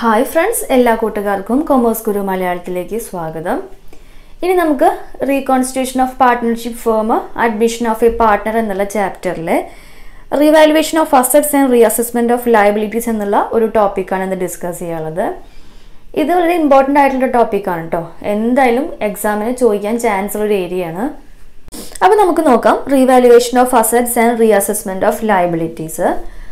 Hi friends എല്ലാ കൂട്ടുകാർക്കും commerce ഗുരു മലയാളത്തിലേക്ക് സ്വാഗതം ഇനി നമുക്ക് reconstitution of partnership firm admission of a partner എന്നുള്ള ചാപ്റ്ററിൽ revaluation of assets and reassessment of liabilities എന്നുള്ള ഒരു ടോപ്പിക്കാണ് ഇന്ന് ഡിസ്കസ് ചെയ്യാനുള്ളത് ഇത് വളരെ ഇമ്പോർട്ടൻ്റ് ആയിട്ടുള്ള ടോപ്പിക്കാണ് കേട്ടോ എന്തായാലും എക്സാമിന് ചോദിക്കാൻ ചാൻസ് ഉള്ള ഒരു ഏരിയ ആണ് അപ്പോൾ നമുക്ക് നോക്കാം revaluation of assets and reassessment of liabilities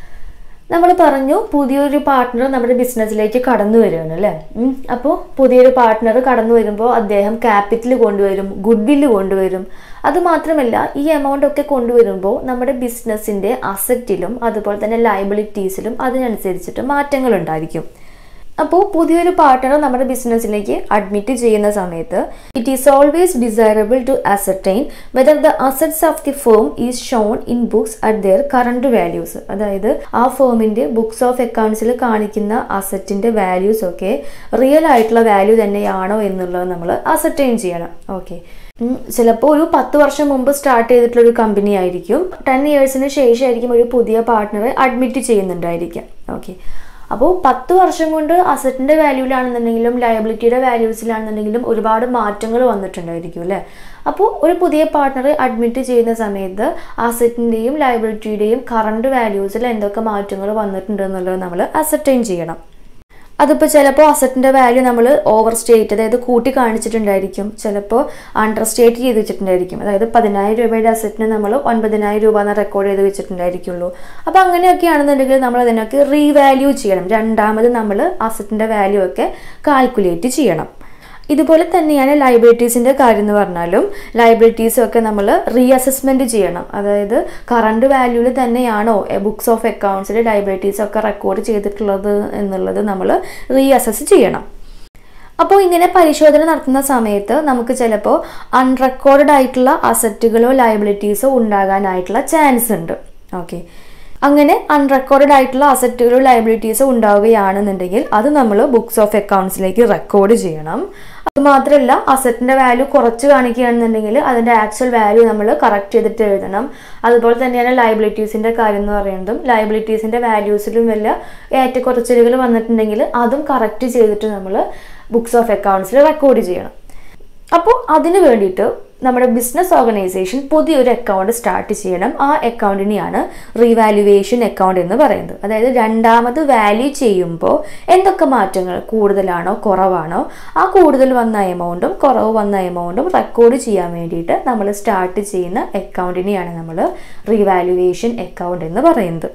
നമ്മൾ പറഞ്ഞു പുതിയൊരു പാർട്ട്ണർ നമ്മുടെ ബിസിനസ്സിലേക്ക് കടന്നു വരുകയാണ് അല്ലേ അപ്പോൾ പുതിയൊരു പാർട്ട്ണർ കടന്നു വരുമ്പോൾ അദ്ദേഹം ക്യാപിറ്റൽ കൊണ്ടുവരും ഗുഡ് വില്ല് കൊണ്ടുവരും അതുമാത്രമല്ല ഈ എമൗണ്ട് ഒക്കെ കൊണ്ടുവരുമ്പോൾ നമ്മുടെ ബിസിനസ്സിൻ്റെ അസറ്റിലും അതുപോലെ തന്നെ ലയബിലിറ്റീസിലും അതിനനുസരിച്ചിട്ട് മാറ്റങ്ങൾ ഉണ്ടായിരിക്കും അപ്പോൾ പുതിയൊരു പാർട്ട്ണർ നമ്മുടെ ബിസിനസ്സിലേക്ക് അഡ്മിറ്റ് ചെയ്യുന്ന സമയത്ത് it is always desirable to ascertain whether the assets of the firm is shown in books at their current values അതായത് ആ ഫേമിന്റെ ബുക്സ് ഓഫ് അക്കൗണ്ട്സിൽ കാണിക്കുന്ന അസറ്റിന്റെ വാല്യൂസ് ഒക്കെ റിയൽ ആയിട്ടുള്ള വാല്യൂ തന്നെയാണോ എന്നുള്ളത് നമ്മൾ അസർട്ടൈൻ ചെയ്യണം ഓക്കെ ചിലപ്പോൾ ഒരു പത്ത് വർഷം മുമ്പ് സ്റ്റാർട്ട് ചെയ്തിട്ടുള്ള ഒരു കമ്പനി ആയിരിക്കും ടെൻ ഇയേഴ്സിന് ശേഷമായിരിക്കും ഒരു പുതിയ പാർട്ട്ണറെ അഡ്മിറ്റ് ചെയ്യുന്നുണ്ടായിരിക്കാം ഓക്കെ അപ്പോൾ പത്ത് വർഷം കൊണ്ട് അസറ്റിൻ്റെ വാല്യൂലാണെന്നുണ്ടെങ്കിലും ലയബിലിറ്റിയുടെ വാല്യൂസിലാണെന്നുണ്ടെങ്കിലും ഒരുപാട് മാറ്റങ്ങൾ വന്നിട്ടുണ്ടായിരിക്കും അല്ലേ അപ്പോൾ ഒരു പുതിയ പാർട്ട്ണറെ അഡ്മിറ്റ് ചെയ്യുന്ന സമയത്ത് അസറ്റിൻ്റെയും ലയബിലിറ്റിയുടെയും കറണ്ട് വാല്യൂസിൽ എന്തൊക്കെ മാറ്റങ്ങൾ വന്നിട്ടുണ്ട് എന്നുള്ളത് നമ്മൾ അസർട്ടൈൻ ചെയ്യണം അതിപ്പോൾ ചിലപ്പോൾ അസറ്റിൻ്റെ വാല്യൂ നമ്മൾ ഓവർ സ്റ്റേറ്റ് അതായത് കൂട്ടി കാണിച്ചിട്ടുണ്ടായിരിക്കും ചിലപ്പോൾ അണ്ടർ സ്റ്റേറ്റ് ചെയ്ത് വെച്ചിട്ടുണ്ടായിരിക്കും അതായത് പതിനായിരം രൂപയുടെ അസറ്റിന് നമ്മൾ ഒൻപതിനായിരം രൂപ എന്ന് റെക്കോർഡ് ചെയ്ത് വെച്ചിട്ടുണ്ടായിരിക്കുള്ളൂ അപ്പോൾ അങ്ങനെയൊക്കെയാണെന്നുണ്ടെങ്കിൽ നമ്മൾ അതിനൊക്കെ റീവാല്യൂ ചെയ്യണം രണ്ടാമത് നമ്മൾ അസറ്റിൻ്റെ വാല്യൂ ഒക്കെ കാൽക്കുലേറ്റ് ചെയ്യണം ഇതുപോലെ തന്നെയാണ് ലൈബ്രറ്റീസിൻ്റെ കാര്യം എന്ന് പറഞ്ഞാലും ലൈബ്രറ്റീസും ഒക്കെ നമ്മൾ റീഅസസ്മെൻറ്റ് ചെയ്യണം അതായത് കറണ്ട് വാല്യൂവിൽ തന്നെയാണോ ബുക്സ് ഓഫ് അക്കൗണ്ട്സിൽ ലൈബ്രറ്റീസ് ഒക്കെ റെക്കോർഡ് ചെയ്തിട്ടുള്ളത് എന്നുള്ളത് നമ്മൾ റീഅസസ് ചെയ്യണം അപ്പോൾ ഇങ്ങനെ പരിശോധന നടത്തുന്ന സമയത്ത് നമുക്ക് ചിലപ്പോൾ അൺറെക്കോർഡ് ആയിട്ടുള്ള അസറ്റുകളോ ലയബിലിറ്റീസോ ഉണ്ടാകാനായിട്ടുള്ള ചാൻസ് ഉണ്ട് ഓക്കെ അങ്ങനെ അൺറെക്കോർഡ് ആയിട്ടുള്ള അസറ്റുകളോ ലയബിലിറ്റീസോ ഉണ്ടാവുകയാണെന്നുണ്ടെങ്കിൽ അത് നമ്മൾ ബുക്സ് ഓഫ് അക്കൗണ്ട്സിലേക്ക് റെക്കോർഡ് ചെയ്യണം അതുമാത്രമല്ല അസറ്റിന്റെ വാല്യൂ കുറച്ച് കാണിക്കുകയാണെന്നുണ്ടെങ്കിൽ അതിന്റെ ആക്ച്വൽ വാല്യൂ നമ്മൾ കറക്റ്റ് ചെയ്തിട്ട് എഴുതണം അതുപോലെ തന്നെയാണ് ലയബിലിറ്റീസിന്റെ കാര്യം എന്ന് പറയുന്നതും ലയബിലിറ്റീസിന്റെ വാല്യൂസിലും വല്ല ഏറ്റക്കുറച്ചിലുകൾ വന്നിട്ടുണ്ടെങ്കിൽ അതും കറക്റ്റ് ചെയ്തിട്ട് നമ്മൾ ബുക്സ് ഓഫ് അക്കൗണ്ട്സിൽ റെക്കോർഡ് ചെയ്യണം അപ്പോൾ അതിന് വേണ്ടിയിട്ട് നമ്മുടെ ബിസിനസ് ഓർഗനൈസേഷൻ പുതിയൊരു അക്കൗണ്ട് സ്റ്റാർട്ട് ചെയ്യണം ആ അക്കൗണ്ടിനെയാണ് റീവാലുവേഷൻ അക്കൗണ്ട് എന്ന് പറയുന്നത് അതായത് രണ്ടാമത് വാല്യൂ ചെയ്യുമ്പോൾ എന്തൊക്കെ മാറ്റങ്ങൾ കൂടുതലാണോ കുറവാണോ ആ കൂടുതൽ വന്ന എമൗണ്ടും കുറവ് വന്ന എമൗണ്ടും റെക്കോർഡ് ചെയ്യാൻ വേണ്ടിയിട്ട് നമ്മൾ സ്റ്റാർട്ട് ചെയ്യുന്ന അക്കൗണ്ടിനെയാണ് നമ്മൾ റീവാലുവേഷൻ അക്കൗണ്ട് എന്ന് പറയുന്നത്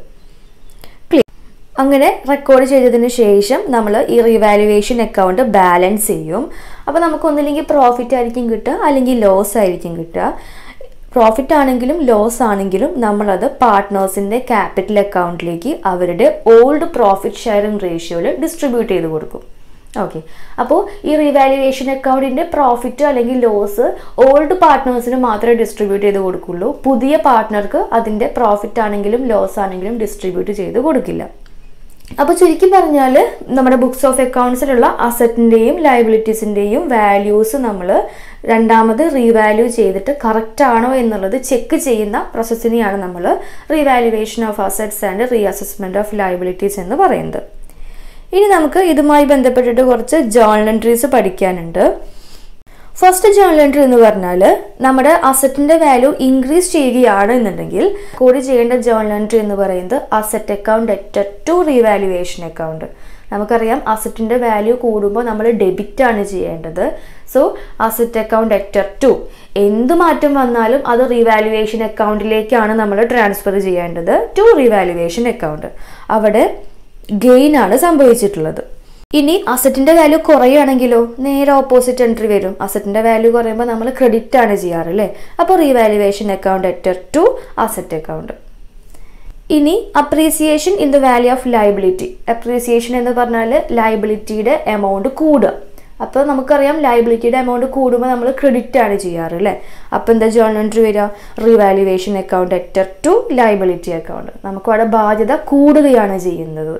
അങ്ങനെ റെക്കോർഡ് ചെയ്തതിന് ശേഷം നമ്മൾ ഈ റിവാലുവേഷൻ അക്കൗണ്ട് ബാലൻസ് ചെയ്യും അപ്പോൾ നമുക്ക് ഒന്നില്ലെങ്കിൽ പ്രോഫിറ്റ് ആയിരിക്കും കിട്ടുക അല്ലെങ്കിൽ ലോസ് ആയിരിക്കും കിട്ടുക പ്രോഫിറ്റ് ആണെങ്കിലും ലോസ് ആണെങ്കിലും നമ്മളത് പാർട്ട്നേഴ്സിൻ്റെ ക്യാപിറ്റൽ അക്കൗണ്ടിലേക്ക് അവരുടെ ഓൾഡ് പ്രോഫിറ്റ് ഷെയറിംഗ് റേഷ്യോയിൽ ഡിസ്ട്രിബ്യൂട്ട് ചെയ്ത് കൊടുക്കും ഓക്കെ അപ്പോൾ ഈ റിവാലുവേഷൻ അക്കൗണ്ടിൻ്റെ പ്രോഫിറ്റ് അല്ലെങ്കിൽ ലോസ് ഓൾഡ് പാർട്ട്നേഴ്സിന് മാത്രമേ ഡിസ്ട്രിബ്യൂട്ട് ചെയ്ത് കൊടുക്കുള്ളൂ പുതിയ പാർട്ട്ണർക്ക് അതിൻ്റെ പ്രോഫിറ്റ് ആണെങ്കിലും ലോസ് ആണെങ്കിലും ഡിസ്ട്രിബ്യൂട്ട് ചെയ്ത് കൊടുക്കില്ല അപ്പോൾ ചുരുക്കി പറഞ്ഞാൽ നമ്മുടെ ബുക്സ് ഓഫ് അക്കൗണ്ട്സിലുള്ള അസറ്റിൻ്റെയും ലയബിലിറ്റീസിൻ്റെയും വാല്യൂസ് നമ്മൾ രണ്ടാമത് റീവാല്യൂ ചെയ്തിട്ട് കറക്റ്റ് ആണോ എന്നുള്ളത് ചെക്ക് ചെയ്യുന്ന പ്രോസസ്സിനെയാണ് നമ്മൾ revaluation of assets and reassessment of liabilities എന്ന് പറയുന്നത് ഇനി നമുക്ക് ഇതുമായി ബന്ധപ്പെട്ടിട്ട് കുറച്ച് ജേർണൽ എൻട്രീസ് പഠിക്കാനുണ്ട് ഫസ്റ്റ് ജേർണൽ എൻട്രി എന്ന് പറഞ്ഞാൽ നമ്മുടെ അസറ്റിന്റെ വാല്യൂ ഇൻക്രീസ് ചെയ്യുകയാണ് എന്നുണ്ടെങ്കിൽ കൂടി ചെയ്യേണ്ട ജേർണൽ എൻട്രി എന്ന് പറയുന്നത് asset account debtor to revaluation account നമുക്കറിയാം അസറ്റിന്റെ വാല്യൂ കൂടുമ്പോൾ നമ്മൾ ഡെബിറ്റ് ആണ് ചെയ്യേണ്ടത് so asset account debtor to എന്ത് മാറ്റം വന്നാലും അത് റീവാലുവേഷൻ അക്കൗണ്ടിലേക്കാണ് നമ്മൾ ട്രാൻസ്ഫർ ചെയ്യേണ്ടത് ടു റീവാലുവേഷൻ അക്കൗണ്ട് അവിടെ ഗെയിൻ ആണ് സംഭവിച്ചിട്ടുള്ളത് ഇനി അസറ്റിന്റെ വാല്യൂ കുറയുകയാണെങ്കിലോ നേരെ ഓപ്പോസിറ്റ് എൻട്രി വരും അസറ്റിന്റെ വാല്യൂ കുറയുമ്പോൾ നമ്മൾ ക്രെഡിറ്റ് ആണ് ചെയ്യാറ് അല്ലേ അപ്പോൾ revaluation account debtor to asset account ഇനി appreciation in the value of liability appreciation എന്ന് പറഞ്ഞാൽ ലൈബിലിറ്റിയുടെ എമൗണ്ട് കൂടുക അപ്പോൾ നമുക്കറിയാം ലൈബിലിറ്റിയുടെ എമൗണ്ട് കൂടുമ്പോൾ നമ്മൾ ക്രെഡിറ്റ് ആണ് ചെയ്യാറ് അല്ലേ അപ്പോൾ എന്താ ജേർണൽ എൻട്രി വരിക revaluation account debtor to liability account നമുക്ക് അവിടെ ബാധ്യത കൂടുകയാണ് ചെയ്യുന്നത്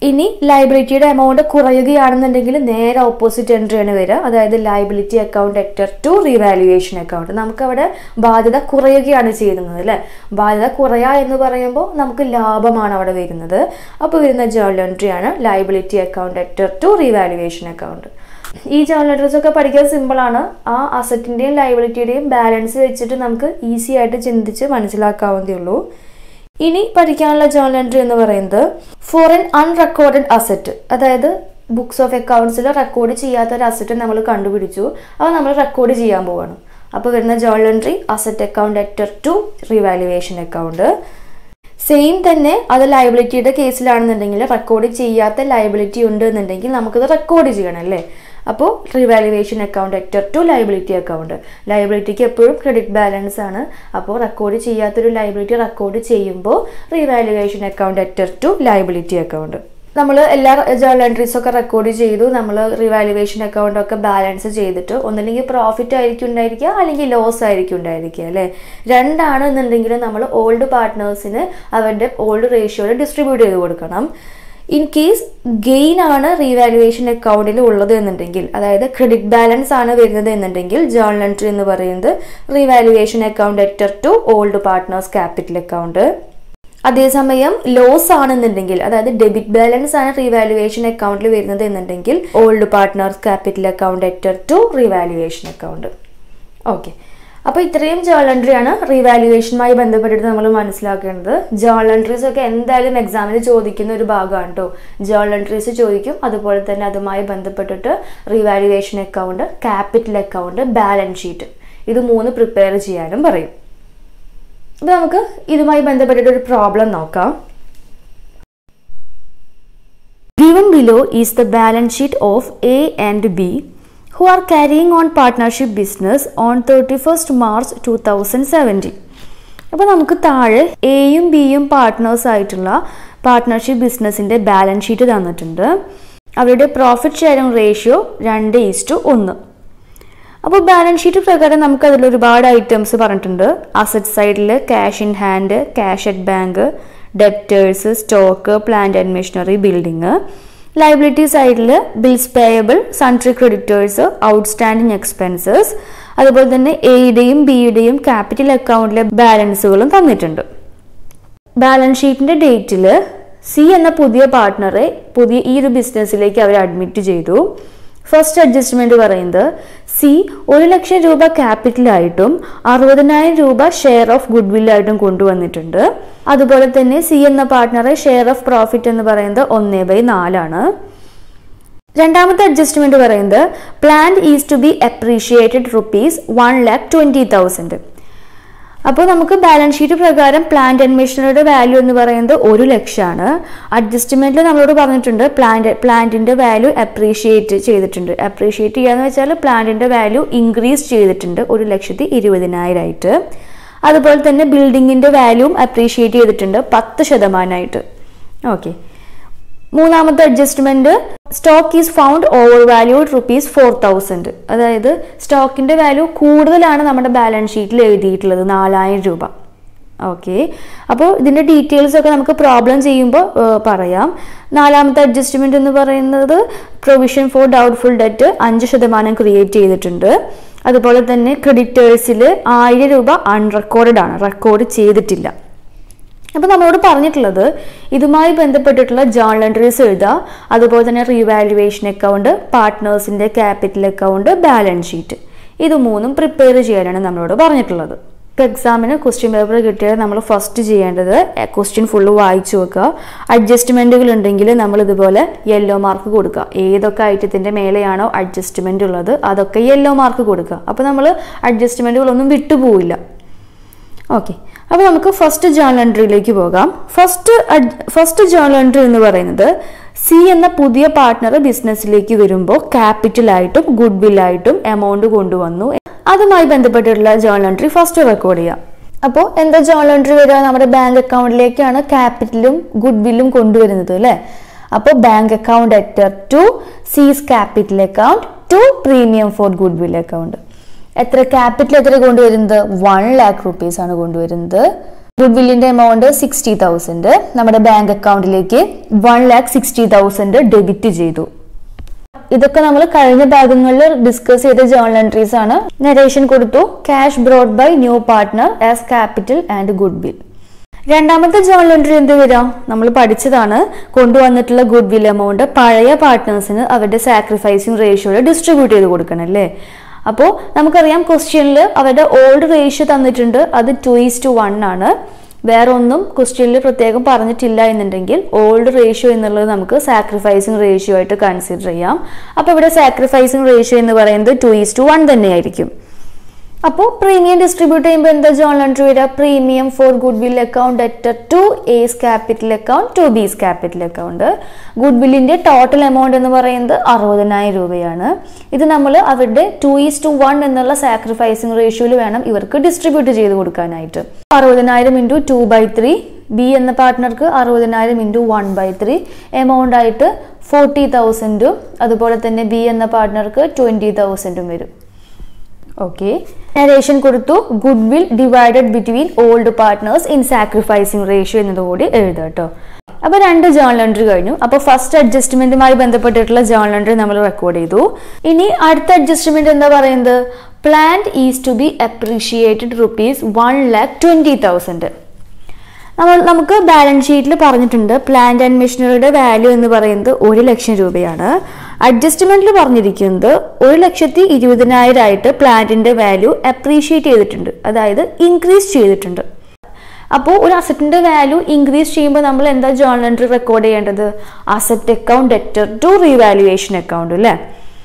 ഇനി ലൈബിലിറ്റിയുടെ എമൗണ്ട് കുറയുകയാണെന്നുണ്ടെങ്കിൽ നേരെ ഓപ്പോസിറ്റ് എൻട്രി ആണ് വരിക അതായത് liability account debtor to revaluation account നമുക്കവിടെ ബാധ്യത കുറയുകയാണ് ചെയ്യുന്നത് അല്ലേ ബാധ്യത കുറയാ എന്ന് പറയുമ്പോൾ നമുക്ക് ലാഭമാണ് അവിടെ വരുന്നത് അപ്പോൾ വരുന്ന ജേർണൽ എൻട്രി ആണ് liability account debtor to revaluation account ഈ ജേർണൽ എൻട്രീസ് ഒക്കെ പഠിക്കാൻ സിമ്പിളാണ് ആ അസറ്റിൻ്റെയും ലൈബിലിറ്റിയുടെയും ബാലൻസ് വെച്ചിട്ട് നമുക്ക് ഈസി ആയിട്ട് ചിന്തിച്ച് മനസ്സിലാക്കാവുന്നതേ ഉള്ളൂ ഇനി പഠിക്കാനുള്ള ജേർണൽ എൻട്രി എന്ന് പറയുന്നത് ഫോർ എൻ അൺറെക്കോർഡഡ് അസറ്റ് അതായത് ബുക്സ് ഓഫ് അക്കൗണ്ട്സിൽ റെക്കോർഡ് ചെയ്യാത്ത ഒരു അസറ്റ് നമ്മൾ കണ്ടുപിടിച്ചു അത് നമ്മൾ റെക്കോർഡ് ചെയ്യാൻ പോവാണ് അപ്പോൾ വരുന്ന journal entry asset account debtor to revaluation account same തന്നെ അത് ലയബിലിറ്റിയുടെ കേസിലാണെന്നുണ്ടെങ്കിൽ റെക്കോർഡ് ചെയ്യാത്ത ലയബിലിറ്റി ഉണ്ട് എന്നുണ്ടെങ്കിൽ നമുക്കത് റെക്കോർഡ് ചെയ്യണം അല്ലേ അപ്പോൾ revaluation account debtor to liability account ലയബിലിറ്റിക്ക് എപ്പോഴും ക്രെഡിറ്റ് ബാലൻസ് ആണ് അപ്പോൾ റെക്കോർഡ് ചെയ്യാത്തൊരു ലയബിലിറ്റി റെക്കോർഡ് ചെയ്യുമ്പോൾ revaluation account debtor to liability account നമ്മൾ എല്ലാ ജേർണൽ എൻട്രീസ് ഒക്കെ റെക്കോർഡ് ചെയ്തു നമ്മൾ റിവാലുവേഷൻ അക്കൗണ്ട് ഒക്കെ ബാലൻസ് ചെയ്തിട്ട് ഒന്നില്ലെങ്കിൽ പ്രോഫിറ്റ് ആയിരിക്കും ഉണ്ടായിരിക്കുക അല്ലെങ്കിൽ ലോസ് ആയിരിക്കും ഉണ്ടായിരിക്കുക അല്ലേ രണ്ടാണ് എന്നുണ്ടെങ്കിൽ നമ്മൾ ഓൾഡ് പാർട്ട്നേഴ്സിന് അവരുടെ ഓൾഡ് റേഷ്യോയിൽ ഡിസ്ട്രിബ്യൂട്ട് ചെയ്ത് കൊടുക്കണം ഇൻ കേസ് ഗെയിൻ ആണ് റീവാലുവേഷൻ അക്കൗണ്ടിൽ ഉള്ളത് എന്നുണ്ടെങ്കിൽ അതായത് ക്രെഡിറ്റ് ബാലൻസ് ആണ് വരുന്നത് എന്നുണ്ടെങ്കിൽ ജേർണൽ എൻട്രി എന്ന് പറയുന്നത് revaluation account debtor to old partners capital account അതേസമയം ലോസ് ആണെന്നുണ്ടെങ്കിൽ അതായത് ഡെബിറ്റ് ബാലൻസ് ആണ് റീവാലുവേഷൻ അക്കൗണ്ടിൽ വരുന്നത് എന്നുണ്ടെങ്കിൽ old partners capital account debtor to revaluation account okay അപ്പോൾ ഇത്രയും ജേർണൽ എൻട്രി ആണ് റീവാലുവേഷനുമായി ബന്ധപ്പെട്ടിട്ട് നമ്മൾ മനസ്സിലാക്കേണ്ടത് ജേർണൽ എൻട്രീസ് ഒക്കെ എന്തായാലും എക്സാമിന് ചോദിക്കുന്ന ഒരു ഭാഗമാണ് കേട്ടോ ജേർണൽ എൻട്രീസ് ചോദിക്കും അതുപോലെ തന്നെ അതുമായി ബന്ധപ്പെട്ടിട്ട് revaluation account capital account balance sheet ഇത് മൂന്ന് പ്രിപ്പയർ ചെയ്യാനും പറയും അപ്പോൾ നമുക്ക് ഇതുമായി ബന്ധപ്പെട്ടിട്ട് ഒരു പ്രോബ്ലം നോക്കാം Given below is the balance sheet of A and B who are carrying on partnership business on 31st March 2017. അപ്പോൾ നമുക്ക് താഴെ എയും ബിയും പാർട്ട്നേഴ്സ് ആയിട്ടുള്ള പാർട്ട്ണർഷിപ്പ് ബിസിനസ്സിൻ്റെ ബാലൻസ് ഷീറ്റ് തന്നിട്ടുണ്ട് അവരുടെ പ്രോഫിറ്റ് ഷെയറിംഗ് റേഷ്യോ രണ്ട് ഈസ്റ്റു ഒന്ന് അപ്പോൾ ബാലൻസ് ഷീറ്റ് പ്രകാരം നമുക്ക് അതിൽ ഒരുപാട് ഐറ്റംസ് പറഞ്ഞിട്ടുണ്ട് അസറ്റ് സൈഡിൽ cash in hand cash at bank debtors stock plant and machinery building liability സൈഡിൽ bills payable sundry creditors outstanding expenses അതുപോലെ തന്നെ എയുടെയും ബിയുടെയും ക്യാപിറ്റൽ അക്കൗണ്ടിലെ ബാലൻസുകളും തന്നിട്ടുണ്ട് ബാലൻസ് ഷീറ്റിന്റെ ഡേറ്റിൽ സി എന്ന പുതിയ പാർട്ട്ണറെ പുതിയ ഈ ഒരു ബിസിനസ്സിലേക്ക് അവർ അഡ്മിറ്റ് ചെയ്തു ഫസ്റ്റ് അഡ്ജസ്റ്റ്മെന്റ് പറയുന്നത് സി ഒരു ലക്ഷം രൂപ ക്യാപിറ്റലായിട്ടും അറുപതിനായിരം രൂപ ഷെയർ ഓഫ് ഗുഡ് വില്ലായിട്ടും കൊണ്ടുവന്നിട്ടുണ്ട് അതുപോലെ തന്നെ സി എന്ന പാർട്ട്ണറെ ഷെയർ ഓഫ് പ്രോഫിറ്റ് എന്ന് പറയുന്നത് ഒന്നേ ബൈ നാലാണ് രണ്ടാമത്തെ അഡ്ജസ്റ്റ്മെന്റ് പറയുന്നത് plan is to be appreciated rupees one lakh twenty thousand അപ്പോൾ നമുക്ക് ബാലൻസ് ഷീറ്റ് പ്രകാരം പ്ലാന്റ് ആൻഡ് മെഷീനറിയുടെ വാല്യൂ എന്ന് പറയുന്നത് ഒരു ലക്ഷമാണ് അഡ്ജസ്റ്റ്മെന്റിൽ നമ്മളോട് പറഞ്ഞിട്ടുണ്ട് പ്ലാന്റ് പ്ലാന്റിന്റെ വാല്യൂ അപ്രീഷിയേറ്റ് ചെയ്തിട്ടുണ്ട് അപ്രീഷിയേറ്റ് ചെയ്യാന്ന് വെച്ചാൽ പ്ലാന്റിന്റെ വാല്യൂ ഇൻക്രീസ് ചെയ്തിട്ടുണ്ട് ഒരു ലക്ഷത്തി ഇരുപതിനായിരമായിട്ട് അതുപോലെ തന്നെ ബിൽഡിങ്ങിന്റെ വാല്യൂം അപ്രീഷിയേറ്റ് ചെയ്തിട്ടുണ്ട് പത്ത് ശതമാനമായിട്ട് ഓക്കെ മൂന്നാമത്തെ adjustment stock is found over valued rupees four thousand അതായത് സ്റ്റോക്കിന്റെ വാല്യൂ കൂടുതലാണ് നമ്മുടെ ബാലൻസ് ഷീറ്റിൽ എഴുതിയിട്ടുള്ളത് നാലായിരം രൂപ ഓക്കെ അപ്പോൾ ഇതിന്റെ ഡീറ്റെയിൽസ് ഒക്കെ നമുക്ക് പ്രോബ്ലം ചെയ്യുമ്പോൾ പറയാം നാലാമത്തെ അഡ്ജസ്റ്റ്മെന്റ് എന്ന് പറയുന്നത് പ്രൊവിഷൻ ഫോർ ഡൗട്ട്ഫുൾ ഡെറ്റ് അഞ്ച് ശതമാനം ക്രിയേറ്റ് ചെയ്തിട്ടുണ്ട് അതുപോലെ തന്നെ ക്രെഡിറ്റേഴ്സിൽ ആയിരം രൂപ അൺറെക്കോർഡഡ് ആണ് റെക്കോർഡ് ചെയ്തിട്ടില്ല അപ്പോൾ നമ്മളോട് പറഞ്ഞിട്ടുള്ളത് ഇതുമായി ബന്ധപ്പെട്ടിട്ടുള്ള ജേർണൽ എൻട്രീസ് എഴുതുക അതുപോലെ തന്നെ റീവാലുവേഷൻ അക്കൗണ്ട് പാർട്ട്നേഴ്സിൻ്റെ ക്യാപിറ്റൽ അക്കൗണ്ട് ബാലൻസ് ഷീറ്റ് ഇത് മൂന്നും പ്രിപ്പയർ ചെയ്യാനാണ് നമ്മളോട് പറഞ്ഞിട്ടുള്ളത് ഇപ്പോൾ എക്സാമിന് ക്വസ്റ്റ്യൻ പേപ്പർ കിട്ടിയാൽ നമ്മൾ ഫസ്റ്റ് ചെയ്യേണ്ടത് ക്വസ്റ്റ്യൻ ഫുള്ള് വായിച്ചു വെക്കുക അഡ്ജസ്റ്റ്മെൻറ്റുകൾ ഉണ്ടെങ്കിൽ നമ്മൾ ഇതുപോലെ യെല്ലോ മാർക്ക് കൊടുക്കുക ഏതൊക്കെ ഐറ്റത്തിൻ്റെ മേലെയാണോ അഡ്ജസ്റ്റ്മെൻ്റ് ഉള്ളത് അതൊക്കെ യെല്ലോ മാർക്ക് കൊടുക്കുക അപ്പോൾ നമ്മൾ അഡ്ജസ്റ്റ്മെൻറ്റുകളൊന്നും വിട്ടുപോവില്ല ഓക്കെ അപ്പോൾ നമുക്ക് ഫസ്റ്റ് ജേർണൽ എൻട്രിയിലേക്ക് പോകാം ഫസ്റ്റ് ഫസ്റ്റ് ജേർണൽ എൻട്രി എന്ന് പറയുന്നത് സി എന്ന പുതിയ പാർട്ട്ണർ ബിസിനസ്സിലേക്ക് വരുമ്പോൾ ക്യാപിറ്റലായിട്ടും ഗുഡ് വില്ലായിട്ടും എമൗണ്ട് കൊണ്ടുവന്നു അതുമായി ബന്ധപ്പെട്ടിട്ടുള്ള ജേർണൽ എൻട്രി ഫസ്റ്റ് റെക്കോർഡ് ചെയ്യാം അപ്പോൾ എന്താ ജേർണൽ എൻട്രി വരിക നമ്മുടെ ബാങ്ക് അക്കൗണ്ടിലേക്കാണ് ക്യാപിറ്റലും ഗുഡ് വില്ലും കൊണ്ടുവരുന്നത് അല്ലേ അപ്പോൾ bank account debtor to C's capital account to premium for goodwill account എത്ര ക്യാപിറ്റൽ എത്ര കൊണ്ടുവരുന്നത് വൺ ലാക്ക് റുപ്പീസ് ആണ് കൊണ്ടുവരുന്നത് ഗുഡ് വില്ലിന്റെ എമൗണ്ട് സിക്സ്റ്റി തൗസൻഡ് നമ്മുടെ ബാങ്ക് അക്കൗണ്ടിലേക്ക് one lakh sixty thousand debit ചെയ്തു ഇതൊക്കെ നമ്മൾ കഴിഞ്ഞ ഭാഗങ്ങളിൽ ഡിസ്കസ് ചെയ്ത ജേണൽ എൻട്രീസ് ആണ് നരേഷൻ കൊടുത്തു cash brought by new partner as capital and goodwill രണ്ടാമത്തെ ജേണൽ എൻട്രി എന്ത് വരാം നമ്മൾ പഠിച്ചതാണ് കൊണ്ടുവന്നിട്ടുള്ള ഗുഡ് വിൽ എമൗണ്ട് പഴയ പാർട്ട്നേഴ്സിന് അവരുടെ സാക്രിഫൈസിങ് റേഷ്യോയിൽ ഡിസ്ട്രിബ്യൂട്ട് ചെയ്ത് കൊടുക്കണം അല്ലേ അപ്പോൾ നമുക്കറിയാം ക്വസ്റ്റ്യനിൽ അവരുടെ ഓൾഡ് റേഷ്യോ തന്നിട്ടുണ്ട് അത് ടു ഈസ് ടു വൺ ആണ് വേറെ ഒന്നും ക്വസ്റ്റ്യനിൽ പ്രത്യേകം പറഞ്ഞിട്ടില്ല എന്നുണ്ടെങ്കിൽ ഓൾഡ് റേഷ്യോ എന്നുള്ളത് നമുക്ക് സാക്രിഫൈസിങ് റേഷ്യോ ആയിട്ട് കൺസിഡർ ചെയ്യാം അപ്പോൾ ഇവിടെ സാക്രിഫൈസിങ് റേഷ്യോ എന്ന് പറയുന്നത് ടു ഈസ് ടു വൺ തന്നെയായിരിക്കും അപ്പോൾ പ്രീമിയം ഡിസ്ട്രിബ്യൂട്ട് ചെയ്യുമ്പോൾ എന്താ ജോൺ എൻട്രി വരിക premium for goodwill account at to A's capital account to B's capital account ഗുഡ് വില്ലിന്റെ ടോട്ടൽ എമൗണ്ട് എന്ന് പറയുന്നത് അറുപതിനായിരം രൂപയാണ് ഇത് നമ്മൾ അവരുടെ ടു ഈസ് ടു വൺ എന്നുള്ള സാക്രിഫൈസിങ് റേഷ്യോയിൽ വേണം ഇവർക്ക് ഡിസ്ട്രിബ്യൂട്ട് ചെയ്ത് കൊടുക്കാനായിട്ട് അറുപതിനായിരം into two by three B എന്ന പാർട്ട്ണർക്ക് അറുപതിനായിരം into one by three amount ആയിട്ട് ഫോർട്ടി തൗസൻഡും അതുപോലെ തന്നെ ബി എന്ന പാർട്ട്ണർക്ക് ട്വൻറ്റി തൗസൻഡും വരും ഓക്കെ നരേഷൻ കൊടുത്തു goodwill divided between old partners in sacrificing ratio എന്നതുകൂടി എഴുതാം കേട്ടോ അപ്പോൾ രണ്ട് ജേണൽ എൻട്രി കഴിഞ്ഞു അപ്പോൾ ഫസ്റ്റ് അഡ്ജസ്റ്റ്മെന്റുമായി ബന്ധപ്പെട്ടിട്ടുള്ള ജേണൽ എൻട്രി നമ്മൾ റെക്കോർഡ് ചെയ്തു ഇനി അടുത്ത അഡ്ജസ്റ്റ്മെന്റ് എന്താ പറയുന്നത് plant is to be appreciated rupees one lakh twenty thousand നമ്മൾ നമുക്ക് ബാലൻസ് ഷീറ്റിൽ പറഞ്ഞിട്ടുണ്ട് പ്ലാന്റ് ആൻഡ് മെഷീനറിയുടെ വാല്യൂ എന്ന് പറയുന്നത് ഒരു ലക്ഷം രൂപയാണ് അഡ്ജസ്റ്റ്മെന്റിൽ പറഞ്ഞിരിക്കുന്നത് ഒരു ലക്ഷത്തി ഇരുപതിനായിരം ആയിട്ട് പ്ലാന്റിന്റെ വാല്യൂ അപ്രീഷിയേറ്റ് ചെയ്തിട്ടുണ്ട് അതായത് ഇൻക്രീസ് ചെയ്തിട്ടുണ്ട് അപ്പോൾ ഒരു അസറ്റിന്റെ വാല്യൂ ഇൻക്രീസ് ചെയ്യുമ്പോൾ നമ്മൾ എന്താ ജേണൽ എൻട്രി റെക്കോർഡ് ചെയ്യേണ്ടത് asset account debtor to revaluation account അല്ലേ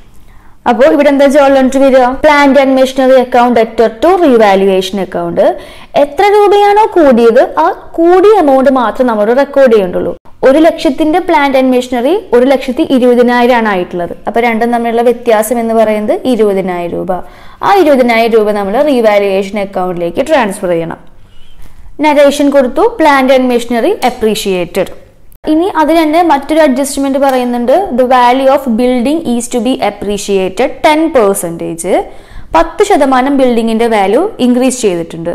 അപ്പോൾ ഇവിടെ എന്താ ജേണൽ എൻട്രി വരിക plant and machinery account debtor to revaluation account എത്ര രൂപയാണോ കൂടിയത് ആ കൂടിയ എമൗണ്ട് മാത്രം നമ്മൾ റെക്കോർഡ് ചെയ്യേണ്ടുള്ളൂ ഒരു ലക്ഷത്തിന്റെ പ്ലാന്റ് ആൻഡ് മെഷീനറി ഒരു ലക്ഷത്തി ഇരുപതിനായിരം ആണ് ആയിട്ടുള്ളത് അപ്പൊ രണ്ടും തമ്മിലുള്ള വ്യത്യാസം എന്ന് പറയുന്നത് ഇരുപതിനായിരം രൂപ ആ ഇരുപതിനായിരം രൂപ നമ്മൾ റീവാലുവേഷൻ അക്കൗണ്ടിലേക്ക് ട്രാൻസ്ഫർ ചെയ്യണം നരേഷൻ കൊടുത്തു പ്ലാന്റ് ആൻഡ് മെഷീനറി അപ്രീഷിയേറ്റഡ് ഇനി അതിൽ തന്നെ മറ്റൊരു അഡ്ജസ്റ്റ്മെന്റ് പറയുന്നുണ്ട് the value of building is to be appreciated ten percentage പത്ത് ശതമാനം ബിൽഡിങ്ങിന്റെ വാല്യൂ ഇൻക്രീസ് ചെയ്തിട്ടുണ്ട്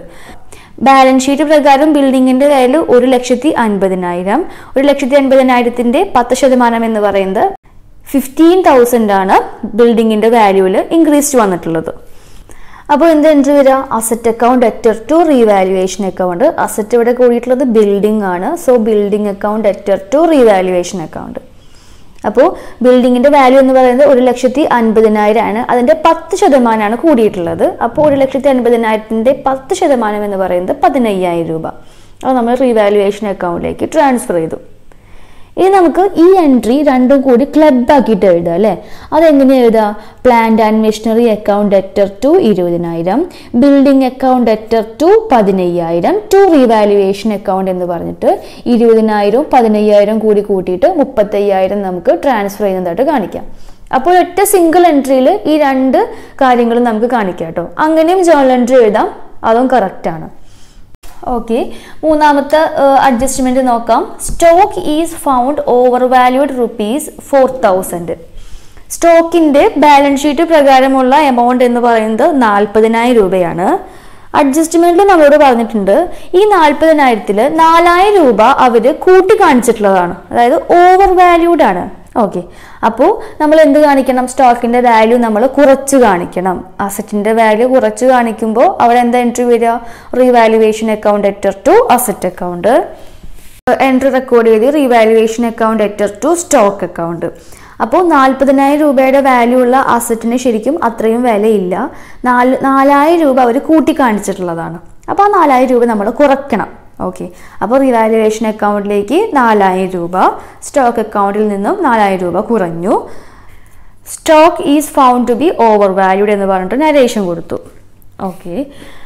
ബാലൻസ് ഷീറ്റ് പ്രകാരം ബിൽഡിങ്ങിന്റെ വാല്യൂ ഒരു ലക്ഷത്തി അൻപതിനായിരം ഒരു ലക്ഷത്തി അൻപതിനായിരത്തിന്റെ പത്ത് ശതമാനം എന്ന് പറയുന്നത് ഫിഫ്റ്റീൻ തൗസൻഡ് ആണ് ബിൽഡിങ്ങിന്റെ വാല്യൂവിൽ ഇൻക്രീസ് വന്നിട്ടുള്ളത് അപ്പോൾ എന്ത് എൻട്രി വരിക asset account debtor to revaluation account asset ഇവിടെ കൂടിയിട്ടുള്ളത് ബിൽഡിംഗ് ആണ് so building account debtor to revaluation account അപ്പോൾ ബിൽഡിങ്ങിന്റെ വാല്യൂ എന്ന് പറയുന്നത് ഒരു ലക്ഷത്തി അൻപതിനായിരം ആണ് അതിന്റെ പത്ത് ശതമാനമാണ് കൂടിയിട്ടുള്ളത് അപ്പോൾ ഒരു ലക്ഷത്തി അൻപതിനായിരത്തിന്റെ പത്ത് ശതമാനം എന്ന് പറയുന്നത് പതിനയ്യായിരം രൂപ അത് നമ്മൾ റീവാലുവേഷൻ അക്കൗണ്ടിലേക്ക് ട്രാൻസ്ഫർ ചെയ്തു ഇനി നമുക്ക് ഈ എൻട്രി രണ്ടും കൂടി ക്ലബ് ആക്കിയിട്ട് എഴുതാം അല്ലേ അതെങ്ങനെ എഴുതാം plant and machinery account debtor to ഇരുപതിനായിരം ബിൽഡിംഗ് അക്കൗണ്ട് എറ്റർ ടു പതിനയ്യായിരം ടു റീവാലുവേഷൻ അക്കൗണ്ട് എന്ന് പറഞ്ഞിട്ട് ഇരുപതിനായിരവും പതിനയ്യായിരം കൂടി കൂട്ടിയിട്ട് മുപ്പത്തയ്യായിരം നമുക്ക് ട്രാൻസ്ഫർ ചെയ്യുന്നതായിട്ട് കാണിക്കാം അപ്പോൾ ഒറ്റ സിംഗിൾ എൻട്രിയിൽ ഈ രണ്ട് കാര്യങ്ങളും നമുക്ക് കാണിക്കാം കേട്ടോ അങ്ങനെയും ജേണൽ എൻട്രി എഴുതാം അതും കറക്റ്റ് ആണ് ഓക്കെ മൂന്നാമത്തെ അഡ്ജസ്റ്റ്മെന്റ് നോക്കാം stock is found over valued rupees four thousand സ്റ്റോക്കിന്റെ ബാലൻസ് ഷീറ്റ് പ്രകാരമുള്ള എമൗണ്ട് എന്ന് പറയുന്നത് നാൽപ്പതിനായിരം രൂപയാണ് അഡ്ജസ്റ്റ്മെന്റിൽ നമ്മളോട് പറഞ്ഞിട്ടുണ്ട് ഈ നാൽപ്പതിനായിരത്തിൽ നാലായിരം രൂപ അവർ കൂട്ടി കാണിച്ചിട്ടുള്ളതാണ് അതായത് ഓവർ വാല്യൂഡ് ആണ് ഓക്കെ അപ്പോൾ നമ്മൾ എന്ത് കാണിക്കണം സ്റ്റോക്കിന്റെ വാല്യൂ നമ്മൾ കുറച്ച് കാണിക്കണം അസറ്റിന്റെ വാല്യൂ കുറച്ച് കാണിക്കുമ്പോൾ അവിടെ എന്താ എൻട്രി വരിക revaluation account debtor to asset account entry record ചെയ്ത് revaluation account debtor to stock account അപ്പോൾ നാൽപ്പതിനായിരം രൂപയുടെ വാല്യൂ ഉള്ള അസറ്റിന് ശരിക്കും അത്രയും വിലയില്ല നാല് നാലായിരം രൂപ അവർ കൂട്ടി കാണിച്ചിട്ടുള്ളതാണ് അപ്പോൾ ആ നാലായിരം രൂപ നമ്മൾ കുറയ്ക്കണം ഓക്കെ അപ്പോൾ റിവാലുവേഷൻ അക്കൗണ്ടിലേക്ക് നാലായിരം രൂപ സ്റ്റോക്ക് അക്കൗണ്ടിൽ നിന്നും നാലായിരം രൂപ കുറഞ്ഞു stock is found to be over valued എന്ന് പറഞ്ഞിട്ട് നരേഷൻ കൊടുത്തു ഓക്കെ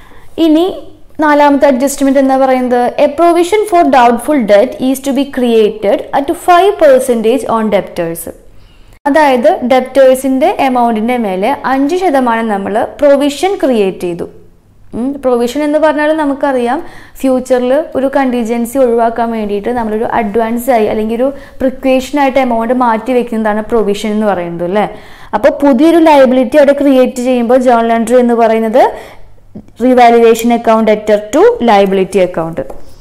ഇനി നാലാമത്തെ അഡ്ജസ്റ്റ്മെന്റ് എന്താ പറയുന്നത് a provision for doubtful debt is to be created at five percentage on debtors അതായത് ഡെപ്റ്റേഴ്സിന്റെ എമൗണ്ടിന്റെ മേലെ അഞ്ച് ശതമാനം നമ്മൾ പ്രൊവിഷൻ ക്രിയേറ്റ് ചെയ്തു പ്രൊവിഷൻ എന്ന് പറഞ്ഞാൽ നമുക്കറിയാം ഫ്യൂച്ചറിൽ ഒരു കണ്ടീജൻസി ഒഴിവാക്കാൻ വേണ്ടിയിട്ട് നമ്മളൊരു അഡ്വാൻസ് ആയി അല്ലെങ്കിൽ ഒരു പ്രിക്വേഷൻ ആയിട്ട് എമൗണ്ട് മാറ്റി വെക്കുന്നതാണ് പ്രൊവിഷൻ എന്ന് പറയുന്നത് അല്ലേ അപ്പോൾ പുതിയൊരു ലയബിലിറ്റി അവിടെ ക്രിയേറ്റ് ചെയ്യുമ്പോൾ ജേണൽ എൻട്രി എന്ന് പറയുന്നത് revaluation account debtor to liability account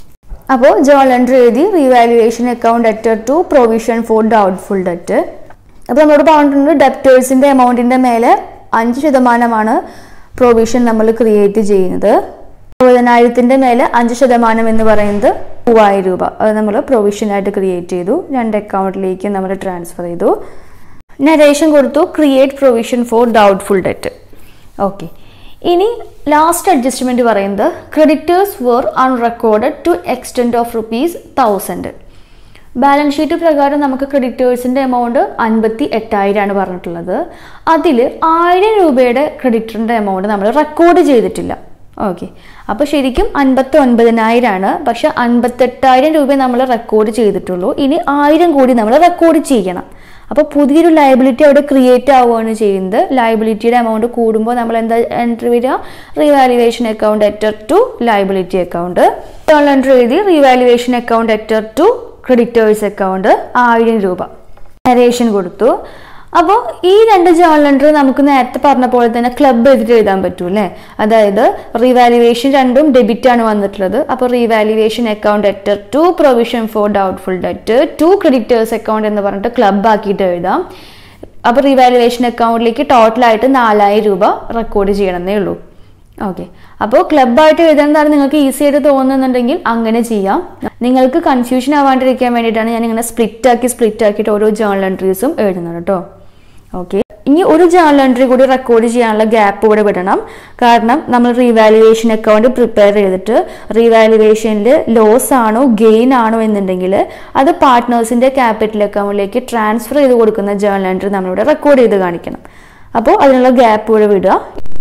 അപ്പോൾ ജേണൽ എൻട്രി എഴുതി revaluation account debtor to provision for doubtful debt അപ്പോൾ നമ്മളോട് പറഞ്ഞിട്ടുണ്ട് ഡെപ്റ്റേഴ്സിൻ്റെ എമൗണ്ടിൻ്റെ മേലെ അഞ്ച് ശതമാനമാണ് പ്രൊവിഷൻ നമ്മൾ ക്രിയേറ്റ് ചെയ്യുന്നത് അറുപതിനായിരത്തിൻ്റെ മേലെ അഞ്ച് ശതമാനം എന്ന് പറയുന്നത് മൂവായിരം രൂപ അത് നമ്മൾ പ്രൊവിഷനായിട്ട് ക്രിയേറ്റ് ചെയ്തു രണ്ട് അക്കൗണ്ടിലേക്ക് നമ്മൾ ട്രാൻസ്ഫർ ചെയ്തു നരേഷൻ കൊടുത്തു create provision for doubtful debt okay ഇനി ലാസ്റ്റ് അഡ്ജസ്റ്റ്മെന്റ് പറയുന്നത് creditors were unrecorded to extend of rupees thousand balance sheet പ്രകാരം നമുക്ക് ക്രെഡിറ്റേഴ്സിൻ്റെ എമൗണ്ട് അൻപത്തി എട്ടായിരമാണ് പറഞ്ഞിട്ടുള്ളത് അതിൽ ആയിരം രൂപയുടെ ക്രെഡിറ്ററിൻ്റെ എമൗണ്ട് നമ്മൾ റെക്കോർഡ് ചെയ്തിട്ടില്ല ഓക്കെ അപ്പോൾ ശരിക്കും അൻപത്തി ഒൻപതിനായിരമാണ് പക്ഷെ അൻപത്തെട്ടായിരം രൂപ നമ്മൾ റെക്കോർഡ് ചെയ്തിട്ടുള്ളൂ ഇനി ആയിരം കൂടി നമ്മൾ റെക്കോർഡ് ചെയ്യണം അപ്പോൾ പുതിയൊരു ലയബിലിറ്റി അവിടെ ക്രിയേറ്റ് ആവുകയാണ് ചെയ്യുന്നത് ലയബിലിറ്റിയുടെ എമൗണ്ട് കൂടുമ്പോൾ നമ്മൾ എന്താ എൻട്രി വരിക revaluation account debtor to liability account entry എഴുതി revaluation account debtor to creditors account ആയിരം രൂപ നരേഷൻ കൊടുത്തു അപ്പോൾ ഈ രണ്ട് ജേണൽ എൻട്രി നമുക്ക് നേരത്തെ പറഞ്ഞ പോലെ തന്നെ ക്ലബ് എഴുതിട്ട് എഴുതാൻ പറ്റും അല്ലേ അതായത് റീവാലുവേഷൻ രണ്ടും ഡെബിറ്റ് ആണ് വന്നിട്ടുള്ളത് അപ്പോൾ revaluation account debtor to provision for doubtful debt to creditors account എന്ന് പറഞ്ഞിട്ട് ക്ലബ് ആക്കിയിട്ട് എഴുതാം അപ്പോൾ റീവാലുവേഷൻ അക്കൗണ്ടിലേക്ക് ടോട്ടലായിട്ട് നാലായിരം രൂപ റെക്കോർഡ് ചെയ്യണമെന്നേ ഉള്ളൂ ഓക്കെ അപ്പോൾ ക്ലബ്ബായിട്ട് എഴുതുന്നതാണ് നിങ്ങൾക്ക് ഈസി ആയിട്ട് തോന്നുന്നുണ്ടെങ്കിൽ അങ്ങനെ ചെയ്യാം നിങ്ങൾക്ക് കൺഫ്യൂഷൻ ആവാണ്ടിരിക്കാൻ വേണ്ടിയിട്ടാണ് ഞാൻ ഇങ്ങനെ സ്പ്ലിറ്റ് ആക്കി സ്പ്ലിറ്റ് ആക്കിയിട്ട് ഓരോ ജേണൽ എൻട്രീസും എഴുതുന്നത് കേട്ടോ ഓക്കെ ഇനി ഒരു ജേണൽ എൻട്രി കൂടി റെക്കോർഡ് ചെയ്യാനുള്ള ഗ്യാപ്പ് ഇവിടെ വിടണം കാരണം നമ്മൾ റീവാലുവേഷൻ അക്കൗണ്ട് പ്രിപ്പയർ ചെയ്തിട്ട് റീവാലുവേഷനിൽ ലോസ് ആണോ ഗെയിൻ ആണോ എന്നുണ്ടെങ്കിൽ അത് പാർട്ട്നേഴ്സിന്റെ ക്യാപിറ്റൽ അക്കൗണ്ടിലേക്ക് ട്രാൻസ്ഫർ ചെയ്ത് കൊടുക്കുന്ന ജേണൽ എൻട്രി നമ്മളിവിടെ റെക്കോർഡ് ചെയ്ത് കാണിക്കണം അപ്പോൾ അതിനുള്ള ഗ്യാപ്പ് ഇവിടെ വിടുക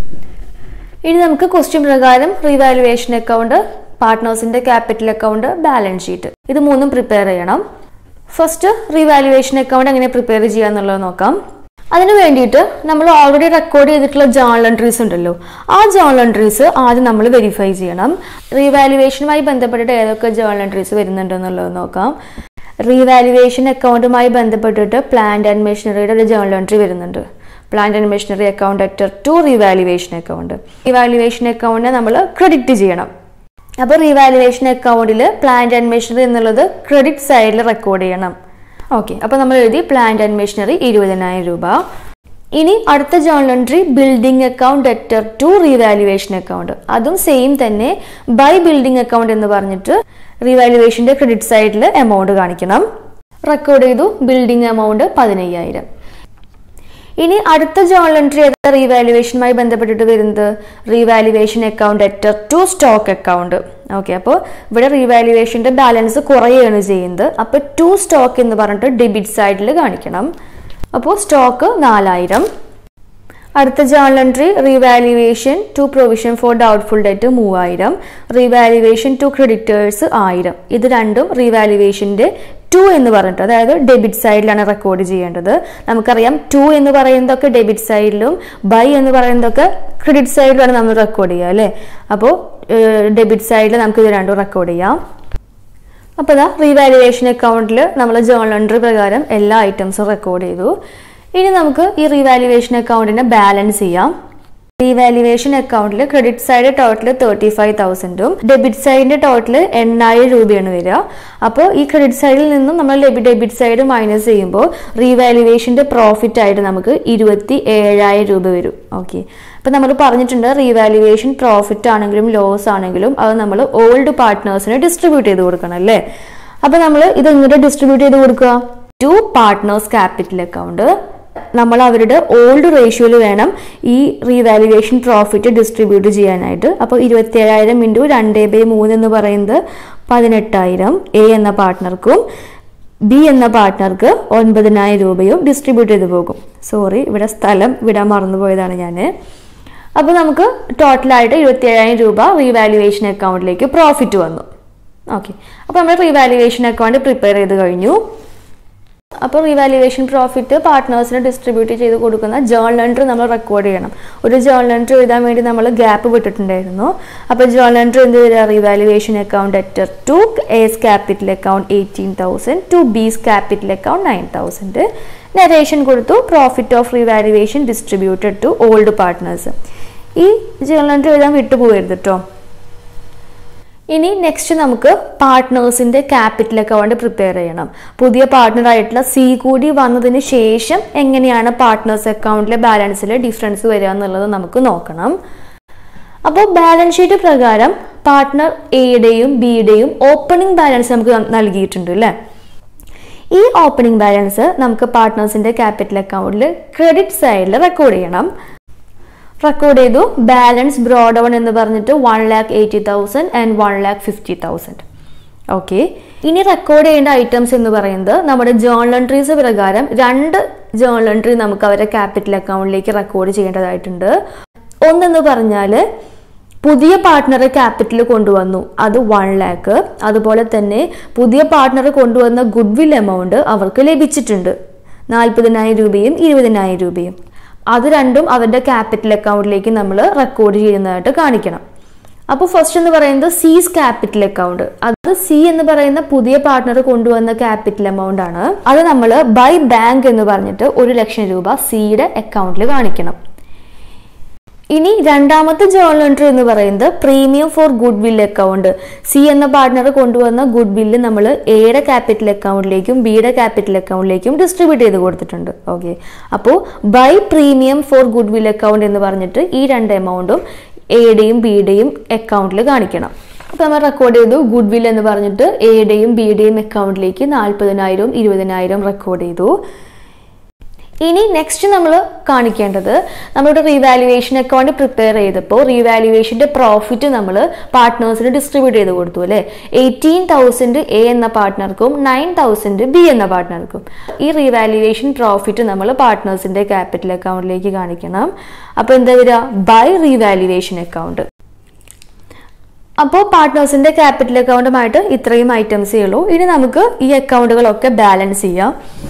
ഇനി നമുക്ക് ക്വസ്റ്റ്യൻ പ്രകാരം റീവാലുവേഷൻ അക്കൗണ്ട് പാർട്ട്നേഴ്സിന്റെ ക്യാപിറ്റൽ അക്കൗണ്ട് ബാലൻസ് ഷീറ്റ് ഇത് മൂന്നും പ്രിപ്പയർ ചെയ്യണം ഫസ്റ്റ് റീവാലുവേഷൻ അക്കൗണ്ട് എങ്ങനെ പ്രിപ്പയർ ചെയ്യുക എന്നുള്ളത് നോക്കാം അതിന് വേണ്ടിയിട്ട് നമ്മൾ ഓൾറെഡി റെക്കോർഡ് ചെയ്തിട്ടുള്ള ജേണൽ എൻട്രീസ് ഉണ്ടല്ലോ ആ ജേണൽ എൻട്രീസ് ആദ്യം നമ്മൾ വെരിഫൈ ചെയ്യണം റീവാലുവേഷനുമായി ബന്ധപ്പെട്ടിട്ട് ഏതൊക്കെ ജേണൽ എൻട്രീസ് വരുന്നുണ്ടെന്നുള്ളത് നോക്കാം റീവാലുവേഷൻ അക്കൗണ്ടുമായി ബന്ധപ്പെട്ടിട്ട് പ്ലാന്റ് ആൻഡ് മെഷീനറിയുടെ ഒരു ജേണൽ എൻട്രി വരുന്നുണ്ട് plant and machinery account debtor to revaluation account revaluation അക്കൗണ്ടിനെ നമ്മൾ ക്രെഡിറ്റ് ചെയ്യണം അപ്പോൾ റീവാലുവേഷൻ അക്കൗണ്ടിൽ പ്ലാന്റ് ആൻഡ് മെഷീനറി എന്നുള്ളത് ക്രെഡിറ്റ് സൈഡിൽ റെക്കോർഡ് ചെയ്യണം ഓക്കെ അപ്പോൾ നമ്മൾ എഴുതി പ്ലാന്റ് ആൻഡ് മെഷീനറി ഇരുപതിനായിരം രൂപ ഇനി അടുത്ത journal entry building account debtor to revaluation account അതും സെയിം തന്നെ ബൈ ബിൽഡിംഗ് അക്കൗണ്ട് എന്ന് പറഞ്ഞിട്ട് റീവാലുവേഷന്റെ ക്രെഡിറ്റ് സൈഡിൽ എമൗണ്ട് കാണിക്കണം റെക്കോർഡ് ചെയ്തു ബിൽഡിംഗ് എമൗണ്ട് പതിനയ്യായിരം ഇനി അടുത്ത ജേണൽ എൻട്രി ഏതാ റീവാലുവേഷനുമായി ബന്ധപ്പെട്ടിട്ട് വരുന്നത് revaluation account debtor to stock account okay അപ്പോൾ ഇവിടെ റീവാലുവേഷന്റെ ബാലൻസ് കുറയുകയാണ് ചെയ്യുന്നത് അപ്പോൾ ടു സ്റ്റോക്ക് എന്ന് പറഞ്ഞിട്ട് ഡെബിറ്റ് സൈഡിൽ കാണിക്കണം അപ്പോൾ സ്റ്റോക്ക് നാലായിരം അടുത്ത journal entry revaluation to provision for doubtful debt മൂവായിരം റീവാലുവേഷൻ ടു ക്രെഡിറ്റേഴ്സ് ആയിരം ഇത് രണ്ടും റീവാലുവേഷന്റെ ടു എന്ന് പറഞ്ഞിട്ട് അതായത് ഡെബിറ്റ് സൈഡിലാണ് റെക്കോർഡ് ചെയ്യേണ്ടത് നമുക്കറിയാം ടു എന്ന് പറയുന്നതൊക്കെ ഡെബിറ്റ് സൈഡിലും ബൈ എന്ന് പറയുന്നതൊക്കെ ക്രെഡിറ്റ് സൈഡിലാണ് നമ്മൾ റെക്കോർഡ് ചെയ്യുക അല്ലേ അപ്പോൾ ഡെബിറ്റ് സൈഡിൽ നമുക്ക് ഇത് രണ്ടും റെക്കോർഡ് ചെയ്യാം അപ്പോൾ ഇതാ റീവാലുവേഷൻ അക്കൗണ്ടിൽ നമ്മൾ ജേണൽ എൻട്രി പ്രകാരം എല്ലാ ഐറ്റംസും റെക്കോർഡ് ചെയ്തു ഇനി നമുക്ക് ഈ റീവാലുവേഷൻ അക്കൗണ്ടിനെ ബാലൻസ് ചെയ്യാം റീവാലുവേഷൻ അക്കൗണ്ടിൽ credit side total thirty five തൗസൻഡും ഡെബിറ്റ് സൈഡിന്റെ ടോട്ടൽ എണ്ണായിരം രൂപയാണ് വരിക അപ്പോൾ ഈ ക്രെഡിറ്റ് സൈഡിൽ നിന്നും നമ്മൾ ഡെബിറ്റ് സൈഡ് മൈനസ് ചെയ്യുമ്പോൾ റീവാലുവേഷന്റെ പ്രോഫിറ്റ് ആയിട്ട് നമുക്ക് ഇരുപത്തി ഏഴായിരം രൂപ വരും ഓക്കെ അപ്പം നമ്മൾ പറഞ്ഞിട്ടുണ്ട് റീവാലുവേഷൻ പ്രോഫിറ്റ് ആണെങ്കിലും ലോസ് ആണെങ്കിലും അത് നമ്മൾ ഓൾഡ് പാർട്ട്നേഴ്സിന് ഡിസ്ട്രിബ്യൂട്ട് ചെയ്ത് കൊടുക്കണം അല്ലേ അപ്പം നമ്മൾ ഇത് എങ്ങനെ ഡിസ്ട്രിബ്യൂട്ട് ചെയ്ത് കൊടുക്കുക ടു പാർട്ട്നേഴ്സ് ക്യാപിറ്റൽ അക്കൗണ്ട് നമ്മൾ അവരുടെ ഓൾഡ് റേഷ്യോയിൽ വേണം ഈ റീവാലുവേഷൻ പ്രോഫിറ്റ് ഡിസ്ട്രിബ്യൂട്ട് ചെയ്യാനായിട്ട് അപ്പോൾ ഇരുപത്തി ഏഴായിരം ഇൻറ്റു രണ്ട് ബൈ മൂന്ന് എന്ന് പറയുന്നത് പതിനെട്ടായിരം എ എന്ന പാർട്ട്ണർക്കും ബി എന്ന പാർട്ട്ണർക്ക് ഒൻപതിനായിരം രൂപയും ഡിസ്ട്രിബ്യൂട്ട് ചെയ്ത് പോകും സോറി ഇവിടെ സ്ഥലം വിടാൻ മറന്നുപോയതാണ് ഞാൻ അപ്പോൾ നമുക്ക് ടോട്ടലായിട്ട് ഇരുപത്തി ഏഴായിരം രൂപ റീവാലുവേഷൻ അക്കൗണ്ടിലേക്ക് പ്രോഫിറ്റ് വന്നു ഓക്കെ അപ്പോൾ നമ്മൾ റീവാലുവേഷൻ അക്കൗണ്ട് പ്രിപ്പയർ ചെയ്ത് കഴിഞ്ഞു അപ്പോൾ റീവാലുവേഷൻ പ്രോഫിറ്റ് പാർട്ട്നേഴ്സിന് ഡിസ്ട്രിബ്യൂട്ട് ചെയ്ത് കൊടുക്കുന്ന ജേണൽ എൻട്രി നമ്മൾ റെക്കോർഡ് ചെയ്യണം ഒരു ജേണൽ എൻട്രി എഴുതാൻ വേണ്ടി നമ്മൾ ഗ്യാപ്പ് വിട്ടിട്ടുണ്ടായിരുന്നു അപ്പോൾ ജേണൽ എൻട്രി എന്ത് വരിക revaluation account debtor to A's capital account eighteen thousand to B's capital account nine thousand narration കൊടുത്തു profit of revaluation distributed to old partners ഈ ജേണൽ എൻട്രി എഴുതാൻ വിട്ടുപോകരുത് കേട്ടോ ഇനി നെക്സ്റ്റ് നമുക്ക് പാർട്ട്നേഴ്സിന്റെ ക്യാപിറ്റൽ അക്കൗണ്ട് പ്രിപ്പയർ ചെയ്യണം പുതിയ പാർട്ട്ണർ ആയിട്ടുള്ള സി കൂടി വന്നതിന് ശേഷം എങ്ങനെയാണ് പാർട്ട്നേഴ്സ് അക്കൗണ്ടിലെ ബാലൻസിൽ ഡിഫറൻസ് വരിക എന്നുള്ളത് നമുക്ക് നോക്കണം അപ്പോൾ ബാലൻസ് ഷീറ്റ് പ്രകാരം പാർട്ട്ണർ എയുടെയും ബിയുടെയും ഓപ്പണിംഗ് ബാലൻസ് നമുക്ക് നൽകിയിട്ടുണ്ട് അല്ലേ ഈ ഓപ്പണിംഗ് ബാലൻസ് നമുക്ക് പാർട്ട്നേഴ്സിന്റെ ക്യാപിറ്റൽ അക്കൗണ്ടിൽ ക്രെഡിറ്റ് സൈഡിൽ റെക്കോർഡ് ചെയ്യണം റെക്കോർഡ് ചെയ്തു ബാലൻസ് ബ്രോഡ് ഓൺ എന്ന് പറഞ്ഞിട്ട് one lakh eighty thousand and one lakh fifty thousand okay ഇനി റെക്കോർഡ് ചെയ്യേണ്ട ഐറ്റംസ് എന്ന് പറയുന്നത് നമ്മുടെ ജേണൽ എൻട്രീസ് പ്രകാരം രണ്ട് ജേണൽ എൻട്രി നമുക്ക് അവരുടെ ക്യാപിറ്റൽ അക്കൗണ്ടിലേക്ക് റെക്കോർഡ് ചെയ്യേണ്ടതായിട്ടുണ്ട് ഒന്നെന്ന് പറഞ്ഞാൽ പുതിയ പാർട്ട്ണറെ ക്യാപിറ്റൽ കൊണ്ടുവന്നു അത് വൺ ലാക്ക് അതുപോലെ തന്നെ പുതിയ പാർട്ട്ണർ കൊണ്ടുവന്ന ഗുഡ് വിൽ എമൗണ്ട് അവർക്ക് ലഭിച്ചിട്ടുണ്ട് നാൽപ്പതിനായിരം രൂപയും ഇരുപതിനായിരം രൂപയും അത് രണ്ടും അവരുടെ ക്യാപിറ്റൽ അക്കൗണ്ടിലേക്ക് നമ്മൾ റെക്കോർഡ് ചെയ്യുന്നതായിട്ട് കാണിക്കണം അപ്പോൾ ഫസ്റ്റ് എന്ന് പറയുന്നത് സീസ് ക്യാപിറ്റൽ അക്കൗണ്ട് അത് സി എന്ന് പറയുന്ന പുതിയ പാർട്ട്ണർ കൊണ്ടുവന്ന ക്യാപിറ്റൽ എമൗണ്ട് ആണ് അത് നമ്മൾ ബൈ ബാങ്ക് എന്ന് പറഞ്ഞിട്ട് ഒരു ലക്ഷം രൂപ സിയുടെ അക്കൗണ്ടിൽ കാണിക്കണം ഇനി രണ്ടാമത്തെ ജേണൽ എൻട്രി എന്ന് പറയുന്നത് premium for goodwill account C എന്ന പാർട്ട്ണർ കൊണ്ടുവന്ന ഗുഡ് വില്ല് നമ്മൾ എയുടെ ക്യാപിറ്റൽ അക്കൗണ്ടിലേക്കും ബിയുടെ ക്യാപിറ്റൽ അക്കൗണ്ടിലേക്കും ഡിസ്ട്രിബ്യൂട്ട് ചെയ്ത് കൊടുത്തിട്ടുണ്ട് ഓക്കെ അപ്പോൾ by premium for goodwill account എന്ന് പറഞ്ഞിട്ട് ഈ രണ്ട് എമൗണ്ടും എയുടെയും ബിയുടെയും അക്കൗണ്ടിൽ കാണിക്കണം അപ്പോൾ നമ്മൾ റെക്കോർഡ് ചെയ്തു ഗുഡ് വിൽ എന്ന് പറഞ്ഞിട്ട് എയുടെയും ബിയുടെയും അക്കൗണ്ടിലേക്ക് നാൽപ്പതിനായിരവും ഇരുപതിനായിരം റെക്കോർഡ് ചെയ്തു ഇനി നെക്സ്റ്റ് നമ്മൾ കാണിക്കേണ്ടത് നമ്മുടെ റീവാലുവേഷൻ അക്കൗണ്ട് പ്രിപ്പയർ ചെയ്തപ്പോൾ റീവാലുവേഷൻ്റെ പ്രോഫിറ്റ് നമ്മൾ പാർട്ട്നേഴ്സിന് ഡിസ്ട്രിബ്യൂട്ട് ചെയ്ത് കൊടുത്തു അല്ലേ എയ്റ്റീൻ തൗസൻഡ് എ എന്ന പാർട്ട്ണർക്കും നയൻ തൗസൻഡ് ബി എന്ന പാർട്ട്ണർക്കും ഈ റീവാലുവേഷൻ പ്രോഫിറ്റ് നമ്മൾ പാർട്ട്നേഴ്സിൻ്റെ ക്യാപിറ്റൽ അക്കൗണ്ടിലേക്ക് കാണിക്കണം അപ്പോൾ എന്താ വരിക ബൈ റീവാലുവേഷൻ അക്കൗണ്ട് അപ്പോൾ പാർട്ട്നേഴ്സിൻ്റെ ക്യാപിറ്റൽ അക്കൗണ്ടുമായിട്ട് ഇത്രയും ഐറ്റംസേ ഉള്ളൂ ഇനി നമുക്ക് ഈ അക്കൗണ്ടുകളൊക്കെ ബാലൻസ് ചെയ്യാം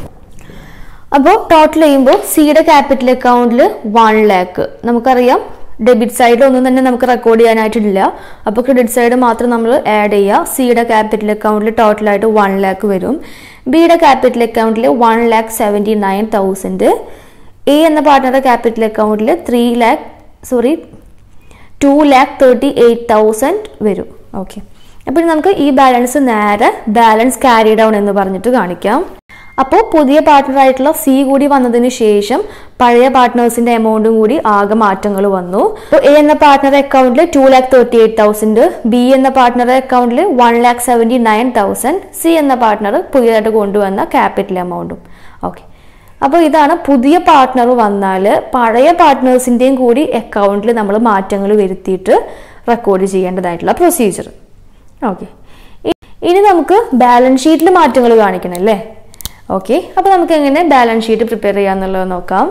അപ്പോൾ ടോട്ടൽ ചെയ്യുമ്പോൾ സിയുടെ ക്യാപിറ്റൽ അക്കൗണ്ടിൽ വൺ ലാക്ക് നമുക്കറിയാം ഡെബിറ്റ് സൈഡിൽ ഒന്നും തന്നെ നമുക്ക് റെക്കോർഡ് ചെയ്യാനായിട്ടില്ല അപ്പോൾ ക്രെഡിറ്റ് സൈഡ് മാത്രം നമ്മൾ ആഡ് ചെയ്യുക സിയുടെ ക്യാപിറ്റൽ അക്കൗണ്ടിൽ ടോട്ടലായിട്ട് വൺ ലാക്ക് വരും ബിയുടെ ക്യാപിറ്റൽ അക്കൗണ്ടിൽ one lakh seventy nine thousand A എന്ന പാർട്ട്ണറുടെ ക്യാപിറ്റൽ അക്കൗണ്ടിൽ three lakh sorry two lakh thirty eight thousand വരും ഓക്കെ അപ്പോൾ നമുക്ക് ഈ ബാലൻസ് നേരെ ബാലൻസ് ക്യാരി ഡൗൺ എന്ന് പറഞ്ഞിട്ട് കാണിക്കാം അപ്പോൾ പുതിയ പാർട്ട്ണർ ആയിട്ടുള്ള സി കൂടി വന്നതിന് ശേഷം പഴയ പാർട്ട്നേഴ്സിന്റെ എമൗണ്ടും കൂടി ആകെ മാറ്റങ്ങൾ വന്നു അപ്പോൾ എ എന്ന പാർട്ട്ണർ അക്കൗണ്ടിൽ two lakh thirty eight thousand B എന്ന പാർട്ട്ണർ അക്കൗണ്ടിൽ one lakh seventy nine thousand C എന്ന പാർട്ട്ണർ പുതിയതായിട്ട് കൊണ്ടുവന്ന ക്യാപിറ്റൽ എമൗണ്ടും ഓക്കെ അപ്പോൾ ഇതാണ് പുതിയ പാർട്ട്ണർ വന്നാൽ പഴയ പാർട്ട്നേഴ്സിൻ്റെയും കൂടി അക്കൗണ്ടിൽ നമ്മൾ മാറ്റങ്ങൾ വരുത്തിയിട്ട് റെക്കോർഡ് ചെയ്യേണ്ടതായിട്ടുള്ള പ്രൊസീജിയർ ഓക്കെ ഇനി നമുക്ക് ബാലൻസ് ഷീറ്റിൽ മാറ്റങ്ങൾ കാണിക്കണം അല്ലേ ഓക്കെ അപ്പോൾ നമുക്ക് എങ്ങനെ ബാലൻസ് ഷീറ്റ് പ്രിപ്പയർ ചെയ്യാന്നുള്ളത് നോക്കാം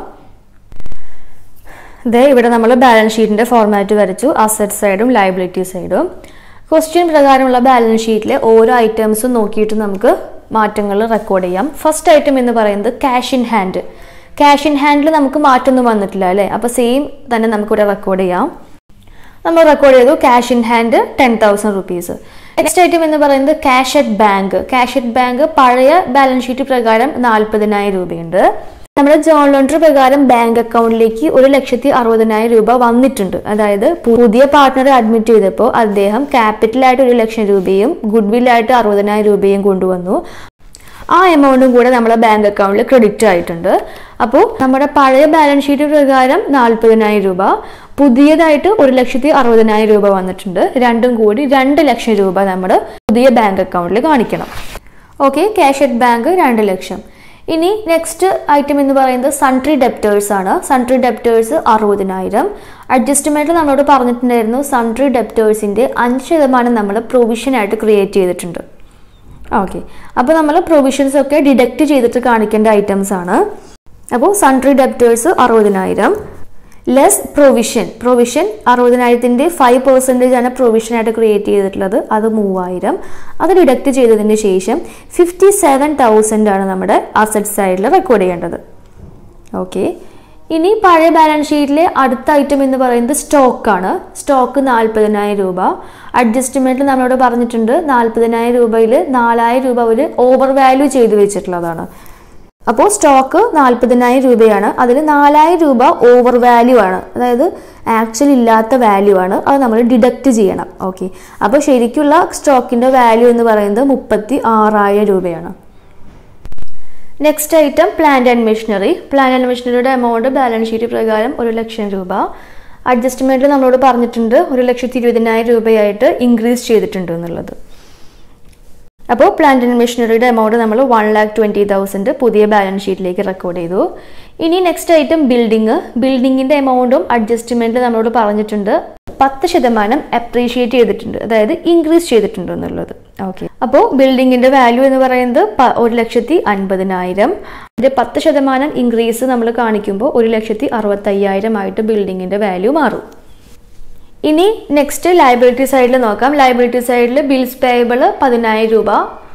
ദേ ഇവിടെ നമ്മൾ ബാലൻസ് ഷീറ്റിന്റെ ഫോർമാറ്റ് വരച്ചു അസറ്റ് സൈഡും ലയബിലിറ്റി സൈഡും ക്വസ്റ്റ്യൻ പ്രകാരമുള്ള ബാലൻസ് ഷീറ്റിലെ ഓരോ ഐറ്റംസും നോക്കിയിട്ട് നമുക്ക് മാറ്റങ്ങൾ റെക്കോർഡ് ചെയ്യാം ഫസ്റ്റ് ഐറ്റം എന്ന് പറയുന്നത് cash in hand cash in ഹാൻഡിൽ നമുക്ക് മാറ്റമൊന്നും വന്നിട്ടില്ല അല്ലേ അപ്പോൾ സെയിം തന്നെ നമുക്കിവിടെ റെക്കോർഡ് ചെയ്യാം നമ്മൾ റെക്കോർഡ് ചെയ്തു cash in hand ten thousand rupees next item എന്ന് പറയുന്നത് cash at bank cash at bank പഴയ ബാലൻസ് ഷീറ്റ് പ്രകാരം നാൽപ്പതിനായിരം രൂപയുണ്ട് നമ്മുടെ ജോൺ എൻട്രി പ്രകാരം ബാങ്ക് അക്കൗണ്ടിലേക്ക് ഒരു ലക്ഷത്തി അറുപതിനായിരം രൂപ വന്നിട്ടുണ്ട് അതായത് പുതിയ പാർട്ട്ണറെ അഡ്മിറ്റ് ചെയ്തപ്പോൾ അദ്ദേഹം ക്യാപിറ്റലായിട്ട് ഒരു ലക്ഷം രൂപയും ഗുഡ് വില്ലായിട്ട് അറുപതിനായിരം രൂപയും കൊണ്ടുവന്നു ആ എമൗണ്ടും കൂടെ നമ്മുടെ ബാങ്ക് അക്കൗണ്ടിൽ ക്രെഡിറ്റ് ആയിട്ടുണ്ട് അപ്പോൾ നമ്മുടെ പഴയ ബാലൻസ് ഷീറ്റ് പ്രകാരം നാൽപ്പതിനായിരം രൂപ പുതിയതായിട്ട് ഒരു ലക്ഷത്തി അറുപതിനായിരം രൂപ വന്നിട്ടുണ്ട് രണ്ടും കൂടി രണ്ട് ലക്ഷം രൂപ നമ്മുടെ പുതിയ ബാങ്ക് അക്കൗണ്ടിൽ കാണിക്കണം ഓക്കെ ക്യാഷ് അറ്റ് ബാങ്ക് രണ്ട് ലക്ഷം ഇനി നെക്സ്റ്റ് ഐറ്റം എന്ന് പറയുന്നത് സൺട്രി ഡെപ്റ്റേഴ്സ് ആണ് സൺട്രി ഡെപ്റ്റേഴ്സ് അറുപതിനായിരം അഡ്ജസ്റ്റ്മെന്റ് നമ്മളോട് പറഞ്ഞിട്ടുണ്ടായിരുന്നു സൺട്രി ഡെപ്റ്റേഴ്സിന്റെ അഞ്ച് ശതമാനം നമ്മൾ പ്രൊവിഷനായിട്ട് ക്രിയേറ്റ് ചെയ്തിട്ടുണ്ട് ഓക്കെ അപ്പോൾ നമ്മൾ പ്രൊവിഷൻസ് ഒക്കെ ഡിഡക്റ്റ് ചെയ്തിട്ട് കാണിക്കേണ്ട ഐറ്റംസ് ആണ് അപ്പോൾ സൺട്രി ഡെപ്റ്റേഴ്സ് അറുപതിനായിരം ലെസ് പ്രൊവിഷൻ പ്രൊവിഷൻ അറുപതിനായിരത്തിൻ്റെ ഫൈവ് പെർസെൻറ്റേജ് ആണ് പ്രൊവിഷനായിട്ട് ക്രിയേറ്റ് ചെയ്തിട്ടുള്ളത് അത് മൂവായിരം അത് ഡിഡക്റ്റ് ചെയ്തതിന് ശേഷം ഫിഫ്റ്റി സെവൻ തൗസൻഡ് ആണ് നമ്മുടെ അസറ്റ് സൈഡിൽ റെക്കോർഡ് ചെയ്യേണ്ടത് ഓക്കെ ഇനി പഴയ ബാലൻസ് ഷീറ്റിലെ അടുത്ത ഐറ്റം എന്ന് പറയുന്നത് സ്റ്റോക്കാണ് സ്റ്റോക്ക് നാൽപ്പതിനായിരം രൂപ അഡ്ജസ്റ്റ്മെൻറ്റ് നമ്മളോട് പറഞ്ഞിട്ടുണ്ട് നാൽപ്പതിനായിരം രൂപയിൽ നാലായിരം രൂപ അവർ ഓവർ വാല്യൂ ചെയ്ത് വെച്ചിട്ടുള്ളതാണ് അപ്പോൾ സ്റ്റോക്ക് നാൽപ്പതിനായിരം രൂപയാണ് അതിൽ നാലായിരം രൂപ ഓവർ വാല്യൂ ആണ് അതായത് ആക്ച്വലി ഇല്ലാത്ത വാല്യൂ ആണ് അത് നമ്മൾ ഡിഡക്റ്റ് ചെയ്യണം ഓക്കെ അപ്പോൾ ശരിക്കുള്ള സ്റ്റോക്കിൻ്റെ വാല്യൂ എന്ന് പറയുന്നത് മുപ്പത്തി ആറായിരം രൂപയാണ് next item plant and machinery plant and മെഷീനറിയുടെ എമൗണ്ട് ബാലൻസ് ഷീറ്റ് പ്രകാരം ഒരു ലക്ഷം രൂപ അഡ്ജസ്റ്റ്മെൻറ്റിൽ നമ്മളോട് പറഞ്ഞിട്ടുണ്ട് ഒരു ലക്ഷത്തി ഇരുപതിനായിരം രൂപയായിട്ട് ഇൻക്രീസ് ചെയ്തിട്ടുണ്ട് എന്നുള്ളത് അപ്പോൾ പ്ലാന്റ് ആൻഡ് മെഷീനറിയുടെ എമൗണ്ട് നമ്മൾ വൺ ലാക്ക് ട്വൻറ്റി തൗസൻഡ് പുതിയ ബാലൻസ് ഷീറ്റിലേക്ക് റെക്കോർഡ് ചെയ്തു ഇനി നെക്സ്റ്റ് ഐറ്റം ബിൽഡിംഗ് ബിൽഡിങ്ങിൻ്റെ എമൗണ്ടും അഡ്ജസ്റ്റ്മെൻറ്റ് നമ്മളോട് പറഞ്ഞിട്ടുണ്ട് പത്ത് ശതമാനം അപ്രീഷിയേറ്റ് ചെയ്തിട്ടുണ്ട് അതായത് ഇൻക്രീസ് ചെയ്തിട്ടുണ്ട് എന്നുള്ളത് ഓക്കെ അപ്പോൾ ബിൽഡിങ്ങിൻ്റെ വാല്യൂ എന്ന് പറയുന്നത് പ- ഒരു ലക്ഷത്തി അൻപതിനായിരം ഇതിൻ്റെ പത്ത് ശതമാനം ഇൻക്രീസ് നമ്മൾ കാണിക്കുമ്പോൾ ഒരു ലക്ഷത്തി അറുപത്തയ്യായിരം ആയിട്ട് ബിൽഡിങ്ങിൻ്റെ വാല്യൂ മാറും ഇനി നെക്സ്റ്റ് ലയബിലിറ്റി സൈഡിൽ നോക്കാം ലയബിലിറ്റി സൈഡിൽ ബിൽസ് പേയബിൾ പതിനായിരം രൂപ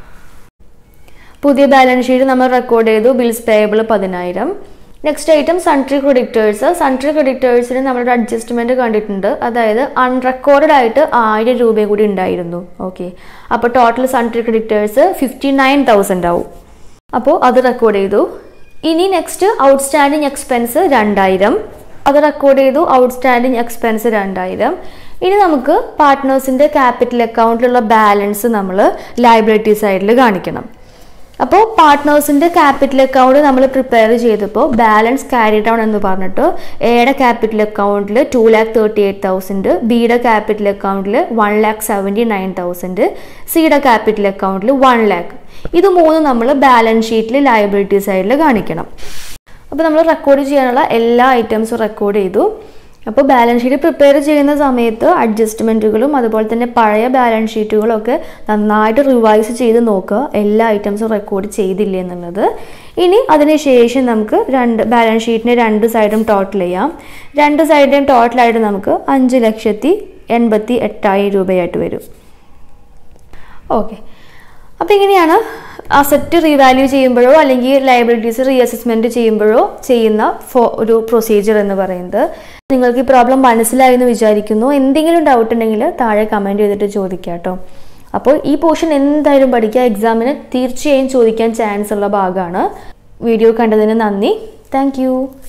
പുതിയ ബാലൻസ് ഷീറ്റ് നമ്മൾ റെക്കോർഡ് ചെയ്തു ബിൽസ് പേയബിൾ പതിനായിരം next item sundry creditors sundry ക്രെഡിറ്റേഴ്സിന് നമ്മളൊരു അഡ്ജസ്റ്റ്മെന്റ് കണ്ടിട്ടുണ്ട് അതായത് അൺറെക്കോർഡ് ആയിട്ട് ആയിരം രൂപയും കൂടി ഉണ്ടായിരുന്നു ഓക്കെ അപ്പോൾ total sundry creditors fifty nine thousand ആവും അപ്പോൾ അത് റെക്കോർഡ് ചെയ്തു ഇനി നെക്സ്റ്റ് ഔട്ട്സ്റ്റാൻഡിങ് എക്സ്പെൻസ് രണ്ടായിരം അത് റെക്കോർഡ് ചെയ്തു ഔട്ട്സ്റ്റാൻഡിങ് എക്സ്പെൻസ് രണ്ടായിരം ഇനി നമുക്ക് പാർട്ട്നേഴ്സിൻ്റെ ക്യാപിറ്റൽ അക്കൗണ്ടിലുള്ള ബാലൻസ് നമ്മൾ ലയബിലിറ്റി സൈഡിൽ കാണിക്കണം അപ്പോൾ പാർട്ട്നേഴ്സിൻ്റെ ക്യാപിറ്റൽ അക്കൗണ്ട് നമ്മൾ പ്രിപ്പയർ ചെയ്തപ്പോൾ ബാലൻസ് ക്യാരി ഡൗൺ എന്ന് പറഞ്ഞിട്ട് എയുടെ ക്യാപിറ്റൽ അക്കൗണ്ടിൽ two lakh thirty eight thousand ബിയുടെ ക്യാപിറ്റൽ അക്കൗണ്ടിൽ one lakh seventy nine thousand സിയുടെ ക്യാപിറ്റൽ അക്കൗണ്ടിൽ വൺ ലാക്ക് ഇത് മൂന്നും നമ്മൾ ബാലൻസ് ഷീറ്റിൽ ലയബിലിറ്റി സൈഡിൽ കാണിക്കണം അപ്പോൾ നമ്മൾ റെക്കോർഡ് ചെയ്യാനുള്ള എല്ലാ ഐറ്റംസും റെക്കോർഡ് ചെയ്തു അപ്പോൾ ബാലൻസ് ഷീറ്റ് പ്രിപ്പയർ ചെയ്യുന്ന സമയത്ത് അഡ്ജസ്റ്റ്മെൻറ്റുകളും അതുപോലെ തന്നെ പഴയ ബാലൻസ് ഷീറ്റുകളും ഒക്കെ നന്നായിട്ട് റിവൈസ് ചെയ്ത് നോക്കുക എല്ലാ ഐറ്റംസും റെക്കോർഡ് ചെയ്തില്ല എന്നുള്ളത് ഇനി അതിനുശേഷം നമുക്ക് രണ്ട് ബാലൻസ് ഷീറ്റിൻ്റെ രണ്ട് സൈഡും ടോട്ടൽ ചെയ്യാം രണ്ട് സൈഡിൻ്റെയും ടോട്ടലായിട്ട് നമുക്ക് അഞ്ച് ലക്ഷത്തി എൺപത്തി എട്ടായിരം രൂപയായിട്ട് വരും ഓക്കെ അപ്പോൾ ഇങ്ങനെയാണ് അസറ്റ് റീവാല്യൂ ചെയ്യുമ്പോഴോ അല്ലെങ്കിൽ ലയബിലിറ്റീസ് റീ അസസ്മെൻറ്റ് ചെയ്യുമ്പോഴോ ചെയ്യുന്ന ഫോ ഒരു പ്രൊസീജിയർ എന്ന് പറയുന്നത് നിങ്ങൾക്ക് ഈ പ്രോബ്ലം മനസ്സിലായി എന്ന് വിചാരിക്കുന്നു എന്തെങ്കിലും ഡൗട്ട് ഉണ്ടെങ്കിൽ താഴെ കമൻറ്റ് ചെയ്തിട്ട് ചോദിക്കാം കേട്ടോ അപ്പോൾ ഈ പോർഷൻ എന്തായാലും പഠിക്കുക എക്സാമിന് തീർച്ചയായും ചോദിക്കാൻ ചാൻസ് ഉള്ള ഭാഗമാണ് വീഡിയോ കണ്ടതിന് നന്ദി താങ്ക്